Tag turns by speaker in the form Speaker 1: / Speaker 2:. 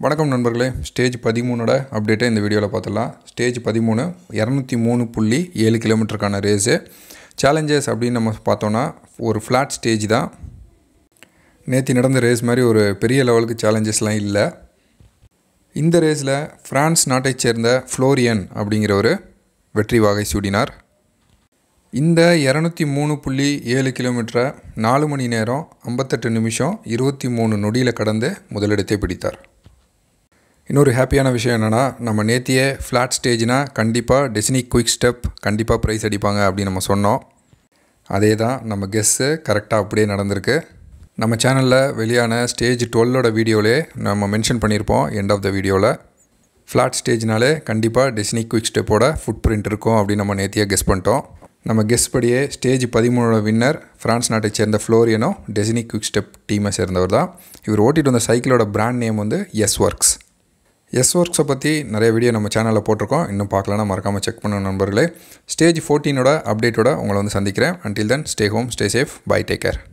Speaker 1: வணக்கம் நண்பர்களே ஸ்டேஜ் பதிமூணோட அப்டேட்டை இந்த வீடியோவில் பார்த்துடலாம் ஸ்டேஜ் பதிமூணு இரநூத்தி மூணு புள்ளி ஏழு கிலோமீட்டருக்கான ரேஸு சேலஞ்சஸ் அப்படின்னு நம்ம பார்த்தோன்னா ஒரு ஃப்ளாட் ஸ்டேஜ் தான் நேற்று நடந்த ரேஸ் மாதிரி ஒரு பெரிய லெவலுக்கு சேலஞ்சஸ்லாம் இல்லை இந்த ரேஸில் ஃப்ரான்ஸ் நாட்டைச் சேர்ந்த ஃப்ளோரியன் அப்படிங்கிறவர் வெற்றி வாகை சூடினார் இந்த இரநூத்தி மூணு புள்ளி ஏழு கிலோமீட்டரை நாலு மணி நேரம் ஐம்பத்தெட்டு நிமிஷம் இருபத்தி மூணு நொடியில் கடந்து முதலிடத்தை பிடித்தார் இன்னொரு ஹாப்பியான விஷயம் என்னென்னா நம்ம நேத்தியே ஃப்ளாட் ஸ்டேஜ்னால் கண்டிப்பாக டெஸ்னி குயிக் ஸ்டெப் கண்டிப்பாக ப்ரைஸ் அடிப்பாங்க அப்படின்னு நம்ம சொன்னோம் அதே தான் நம்ம கெஸ்ஸு கரெக்டாக அப்படியே நடந்திருக்கு நம்ம சேனலில் வெளியான ஸ்டேஜ் டுவெல்லோட வீடியோவிலே நம்ம மென்ஷன் பண்ணியிருப்போம் எண்ட் ஆஃப் த வீடியோவில் ஃப்ளாட் ஸ்டேஜ்னாலே கண்டிப்பாக டெஸ்னி குயிக் ஸ்டெப்போட ஃபுட் பிரிண்ட் இருக்கும் அப்படின்னு நம்ம நேத்தியாக கெஸ் பண்ணிட்டோம் நம்ம கெஸ் படியே ஸ்டேஜ் பதிமூணோட வின்னர் ஃப்ரான்ஸ் நாட்டை சேர்ந்த ஃப்ளோரியனோ டெஸ்னி குயிக் ஸ்டெப் டீமை சேர்ந்தவர் தான் இவர் ஓட்டிட்டு வந்த சைக்கிளோட பிராண்ட் நேம் வந்து எஸ் ஒர்க்ஸ் எஸ் ஒர்க்ஸை பற்றி நிறைய வீடியோ நம்ம சேனலில் போட்டிருக்கோம் இன்னும் பார்க்கலன்னா மறக்காமல் செக் பண்ணுங்க நண்பர்களே ஸ்டேஜ் ஃபோர்டீனோட அப்டேட்டோட உங்களை வந்து சந்திக்கிறேன் until then stay home stay safe bye take care